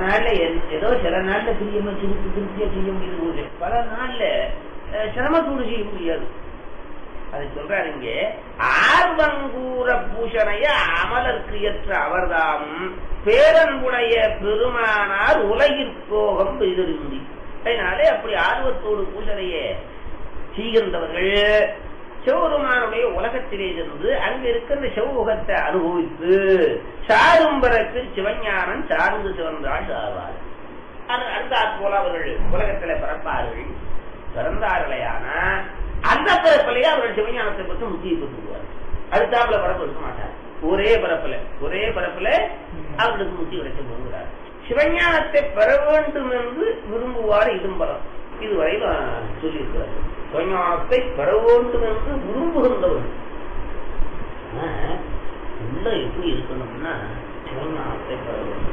நாள்ல எ- ஏதோ சில நாள்ல பிரியமா திருப்பி திருப்தியா செய்ய முடியுது பூஜை பல நாள்ல அஹ், சிரமத்தோடு செய்ய முடியாது அது சொல்றாரு இங்கே ஆர்வங்கூற பூஷணைய அமலர்க்கு ஏற்ற அவர்தாம் பேரன்புடைய பெருமானார் உலகிற்கோகம் எதிர்ந்தி அதனாலே அப்படி ஆர்வத்தோடு பூஷணைய செய்கின்றவர்கள் சிவபெருமானுடைய உலகத்திலே இருந்து அங்க இருக்கின்ற சிவமுகத்தை அனுபவித்து சாரும்பரத்து சிவஞானம் சார்ந்து சிவந்தாள் சாவார் அது அடுத்தாற் போல அவர்கள் உலகத்திலே பிறப்பார்கள் பிறந்தார்களேயான அந்த பிறப்பிலேயே அவர்கள் சிவஞானத்தை பற்றி முக்கிய பெற்றுவார் அடுத்தாப்புல பிறப்பு இருக்க மாட்டார் ஒரே பிறப்புல ஒரே பிறப்புல அவர்களுக்கு முத்தி கிடைக்க போகிறார் சிவஞானத்தை பெற வேண்டும் என்று விரும்புவார் இடும்பரம் இதுவரையில் சொல்லியிருக்கிறார் சிவஞானத்தை பெற வேண்டும் என்று விரும்புகின்றவர்கள் ஆனா, உள்ள எப்படி இருக்கணும்னா சிவஞானத்தை பெற வேண்டும்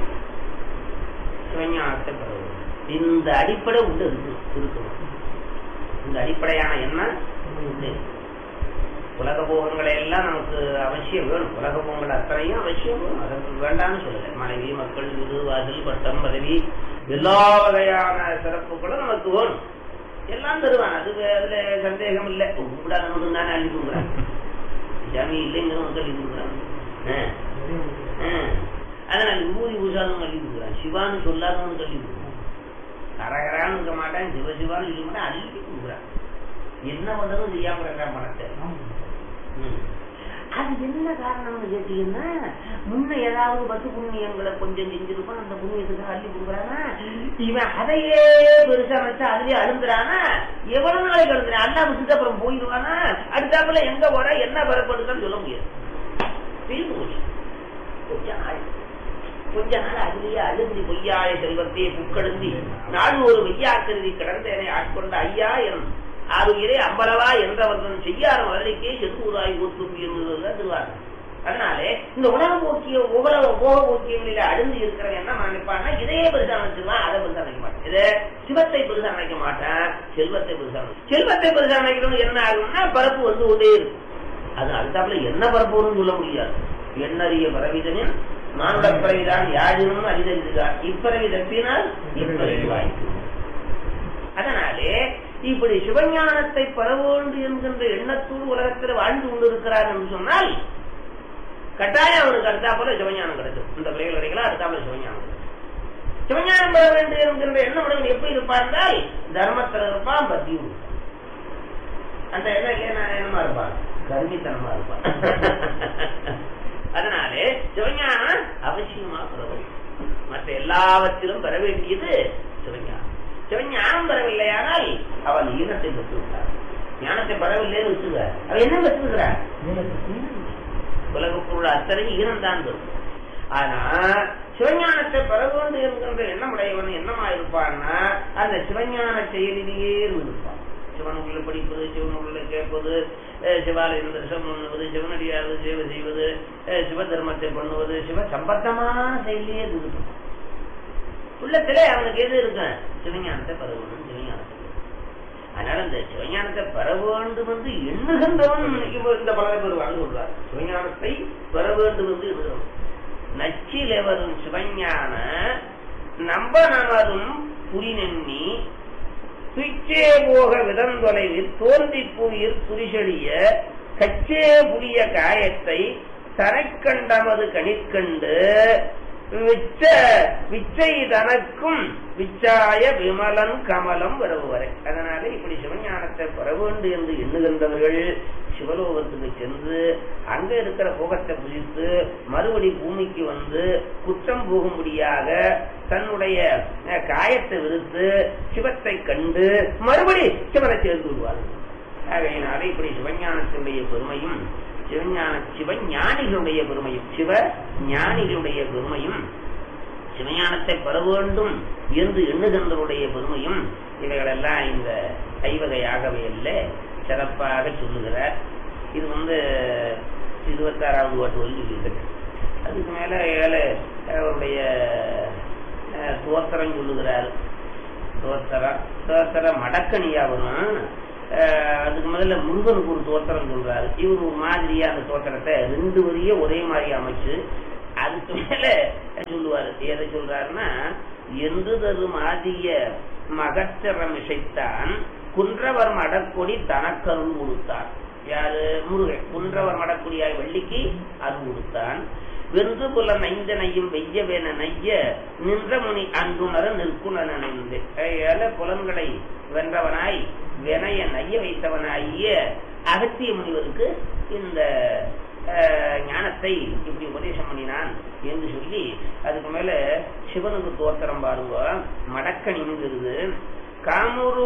சிவஞானத்தை பெற வேண்டும் இந்த அடிப்படை உள்ள இருக்கு இருக்கணும் இந்த அடிப்படையான எண்ணம் உண்டு. உலக போகங்களை எல்லாம் நமக்கு அவசியம் வேணும் உலக போகங்கள் அத்தனையும் அவசியம் வேணும் அதற்கு வேண்டாம்னு சொல்லல மனைவி மக்கள் வீடு வாசல் பட்டம் பதவி எல்லா வகையான சிறப்புகளும் நமக்கு வேணும் எல்லாம் தருவான் அது வே- அதுல சந்தேகம் இல்லை கூடாது தானே அள்ளி கொடுக்குறான் ஜாமி இல்லைங்கிறவங்க அள்ளி கொடுக்குறாங்க ஆ. ஆ. அதனால விபூதி பூசாதவங்க அள்ளி கொடுக்குறான் சிவான்னு சொல்லாதவங்க அள்ளி கொடுக்குறான் கரகரான்னு இருக்க மாட்டான் சிவசிவான்னு சொல்ல மாட்டான் அள்ளி கொடுக்குறான் என்ன பண்றதும் செய்யாம இருக்கிறான் பணத்தை ம். அது என்ன காரணம்னு கேட்டீங்கன்னா முன்ன ஏதாவது பத்து புண்ணியங்களை கொஞ்சம் செஞ்சிருப்பான் அந்த புண்ணியத்துக்கு அள்ளி கொடுக்குறானா இவன் அதையே பெருசா வச்சு அதுலயே அழுந்துறானா எவ்வளவு நாளைக்கு அழுந்துறான் அல்லா விட்டுட்டு அப்புறம் போயிடுவானா அடுத்தாப்புல எங்க போற என்ன பெறப்படுதுன்னு சொல்ல முடியாது தீர்ந்து போச்சு கொஞ்ச நாள் கொஞ்ச நாள் அதுலயே அழுந்தி பொய்யாய செல்வத்தையே புக்கழுந்தி நாடு ஒரு வெய்யாக்கருதி கிடந்தேனை ஆட்கொண்ட ஐயா என் ஆறுயிரே அம்பலவா என்றவர்கள் செய்யாத மதுரைக்கே செந்தூராய் ஊற்று என்பதுதான் திருவாரூர் அதனாலே இந்த உலக போக்கிய உலக போக போக்கியங்களில அழுந்து இருக்கிறவன் என்ன நினைப்பான்னா இதையே பெருசா நினைச்சிருவான் அதை பெருசா நினைக்க மாட்டான் இதை சிவத்தை பெருசா நினைக்க மாட்டான் செல்வத்தை பெருசா நினைக்க செல்வத்தை பெருசா நினைக்கணும் என்ன ஆகும்னா பரப்பு வந்து கொண்டே இருக்கும் அது அடுத்தாப்புல என்ன பரப்பு வரும்னு சொல்ல முடியாது எண்ணறிய பரவிதனின் மானுட பிறவிதான் யாழினும் அறிதறிதான் இப்பிறவி தப்பினால் இப்பிறவி வாய்ப்பு அதனாலே இப்படி சிவஞானத்தை பெற வேண்டும் என்கின்ற எண்ணத்தோடு உலகத்தில் வாழ்ந்து கொண்டிருக்கிறார் என்று சொன்னால் கட்டாயம் அவனுக்கு அடுத்தாப்புல சிவஞானம் கிடைக்கும் இந்த பிள்ளைகள் கிடைக்கலாம் அடுத்தாப்புல சிவஞானம் கிடைக்கும் சிவஞானம் பெற வேண்டும் என்கின்ற எண்ணம் உடனே எப்படி இருப்பான் என்றால் தர்மத்தில் இருப்பான் பக்தியும் இருப்பான் அந்த எண்ணம் இல்லையா என்னமா இருப்பான் கருமித்தனமா இருப்பான் அதனாலே சிவஞானம் அவசியமா பெற வேண்டும் மற்ற எல்லாவற்றிலும் பெற வேண்டியது சிவஞானம் சிவஞானம் பெறவில்லையானால் அவன் ஈனத்தை பெற்று விட்டார் ஞானத்தை பெறவில்லைன்னு வச்சுக்க அவன் என்ன பெற்றிருக்கிறார் உலகப்பொருள் அத்தனை ஈனம் தான் பெறும் ஆனா சிவஞானத்தை பெற வேண்டும் என்கின்ற எண்ணம் உடையவன் என்னமா இருப்பான்னா அந்த சிவஞான செயலிலேயே இருப்பான் சிவன் உள்ள படிப்பது சிவன் உள்ள கேட்பது அஹ் சிவாலயம் தரிசனம் பண்ணுவது சிவனடியாவது சேவை செய்வது அஹ் சிவ தர்மத்தை பண்ணுவது சிவ சம்பந்தமான செயலியே இருப்பான் உள்ளத்திலே அவனுக்கு எது இருக்கும் சிவஞானத்தை பெற வேண்டும் சிவஞானத்தை பெற வேண்டும். அதனால இந்த சிவஞானத்தை பெற வேண்டும் என்று எண்ணுகின்றவன் இப்போ இந்த பலரை பெறுவான்னு சொல்றார் சிவஞானத்தை பெற வேண்டும் என்று எண்ணுகிறவன் நச்சிலே வரும் சிவஞான நம்ப நமதும் புரிநெண்ணி துய்ச்சே போக விதந்தொலைவில் தோன்றி புவியில் துரிசெழிய கச்சே புரிய காயத்தை தரைக்கண்டமது கணிற்கண்டு விச்ச விச்சை தனக்கும் விச்சாய விமலன் கமலம் வரவுவரை அதனால இப்படி சிவஞானத்தை பெற வேண்டும் என்று எண்ணுகின்றவர்கள் சிவலோகத்துக்கு சென்று அங்க இருக்கிற போகத்தை புதித்து மறுபடி பூமிக்கு வந்து குற்றம் போகும்படியாக தன்னுடைய அஹ், காயத்தை விடுத்து சிவத்தை கண்டு மறுபடி சிவனை சேர்ந்து விடுவார்கள் ஆகையினால இப்படி சிவஞானத்தினுடைய பெருமையும் சிவஞான சிவஞானிகளுடைய பெருமையும் சிவ ஞானிகளுடைய பெருமையும் சிவஞானத்தை பெற வேண்டும் என்று எண்ணுகின்றவருடைய பெருமையும் இவைகளெல்லாம் இந்த ஐவகையாகவே சிறப்பாக சொல்லுகிறார் இது வந்து இருபத்தாறாவது பாட்டு வரை சொல்லியிருக்கிறது அதுக்கு மேல ஏழு அவருடைய அஹ், தோத்திரம் சொல்லுகிறார் தோத்திரம் தோத்திர மடக்கணியா வரும் அஹ், அதுக்கு முதல்ல முருகனுக்கு ஒரு தோத்திரம் சொல்றாரு இவர் ஒரு மாதிரியா அந்த தோத்திரத்தை ரெண்டு வரிய ஒரே மாதிரி அமைச்சு அதுக்கு மேல சொல்லுவாரு எதை சொல்றாருன்னா என்று தரும் ஆதிய மகச்சரமிசைத்தான் குன்றவர் மடக்கொடி தனக்கருள் கொடுத்தார் யாரு முருகன் குன்றவர் மடக்குடியாய் வெள்ளிக்கு அருள் கொடுத்தான் வென்று புல நைந்தனையும் வெய்யவேன நைய நின்ற முனி அன்புணர நிற்குணர் நினைந்து ஏல புலன்களை வென்றவனாய் வினைய நைய வைத்தவனாகிய அகத்திய முனிவருக்கு இந்த அஹ், ஞானத்தை இப்படி உபதேசம் பண்ணினான் என்று சொல்லி அதுக்கு மேல சிவனுக்கு தோத்திரம் பாருங்க மடக்கணிங்கிறது காமூரு